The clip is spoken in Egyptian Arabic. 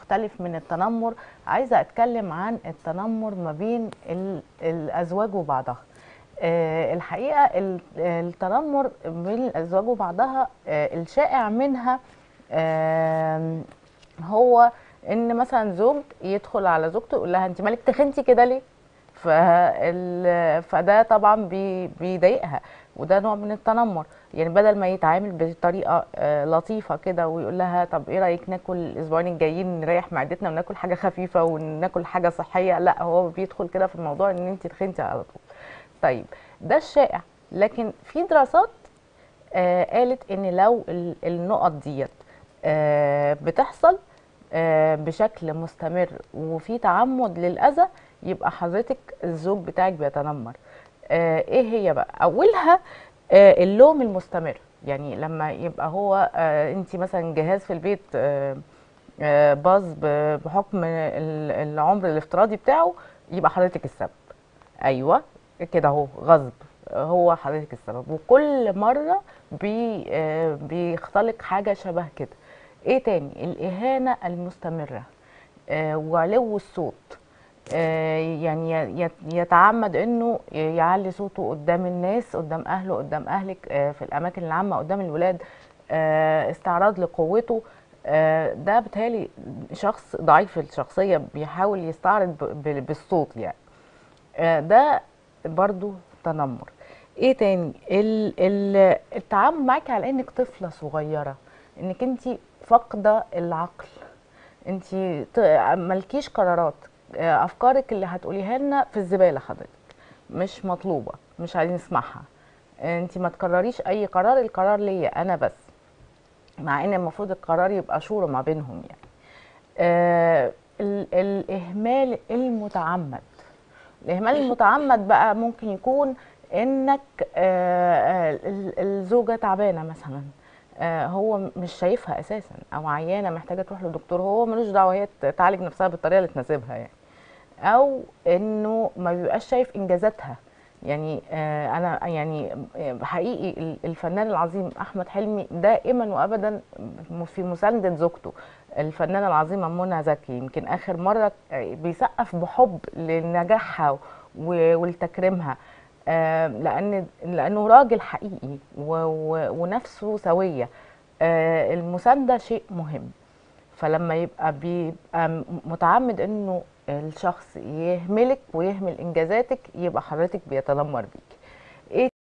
مختلف من التنمر عايزه اتكلم عن التنمر ما بين ال- الازواج وبعضها آه، الحقيقه ال- التنمر بين الازواج وبعضها آه، الشائع منها آم، هو ان مثلا زوج يدخل على زوجته يقول لها انت مالك تخنتي كده ليه فال... فده طبعا بي... بيضايقها وده نوع من التنمر يعني بدل ما يتعامل بطريقه آه، لطيفه كده ويقول لها طب ايه رايك ناكل الاسبوعين الجايين نريح معدتنا وناكل حاجه خفيفه وناكل حاجه صحيه لا هو بيدخل كده في الموضوع ان انت تخنتي على طول طيب ده الشائع لكن في دراسات آه قالت ان لو ال- النقط ديت آه بتحصل آه بشكل مستمر وفي تعمد للاذى يبقى حضرتك الزوج بتاعك بيتنمر آه ايه هي بقى اولها آه اللوم المستمر يعني لما يبقى هو آه انت مثلا جهاز في البيت آه آه باظ ب- بحكم ال- العمر الافتراضي بتاعه يبقى حضرتك السبب ايوه كده اهو غصب هو حضرتك السبب وكل مره بي آه، بيختلق حاجه شبه كده ايه تاني الاهانه المستمره آه، وعلو الصوت آه، يعني ي- يت- يتعمد انه يعلي صوته قدام الناس قدام اهله قدام اهلك آه، في الاماكن العامه قدام الولاد آه، استعراض لقوته آه، ده بتهيألي شخص ضعيف الشخصيه بيحاول يستعرض ب- ب- بالصوت يعني آه، ده برضو تنمر ايه تاني ال ال التعامل معاكي على انك طفله صغيره انك انت فاقده العقل انت مالكيش قرارات آه، افكارك اللي هتقوليها لنا في الزباله حضرتك مش مطلوبه مش عايزين نسمعها انت ما تقرريش اي قرار القرار ليا انا بس مع ان المفروض القرار يبقى شورى ما بينهم يعني آه ال- الاهمال المتعمد الاهمال المتعمد بقى ممكن يكون انك آه، آه، ال- الزوجه تعبانه مثلا آه، هو مش شايفها اساسا او عيانه محتاجه تروح لدكتور هو ملوش دعوه هي تعالج نفسها بالطريقه اللي تناسبها يعني او انه ما بيبقاش شايف انجازاتها يعني آه، انا يعني آه، حقيقي ال- الفنان العظيم احمد حلمي دائما وابدا في مسانده زوجته الفنانه العظيمه منى زكي يمكن اخر مره آه، بيسقف بحب لنجاحها و- ولتكريمها آه، لان لانه راجل حقيقي و- و- ونفسه سويه آه، المسانده شيء مهم فلما يبقى بيبقى م- متعمد انه الشخص يهملك ويهمل انجازاتك يبقى حضرتك بيتنمر بيك ايه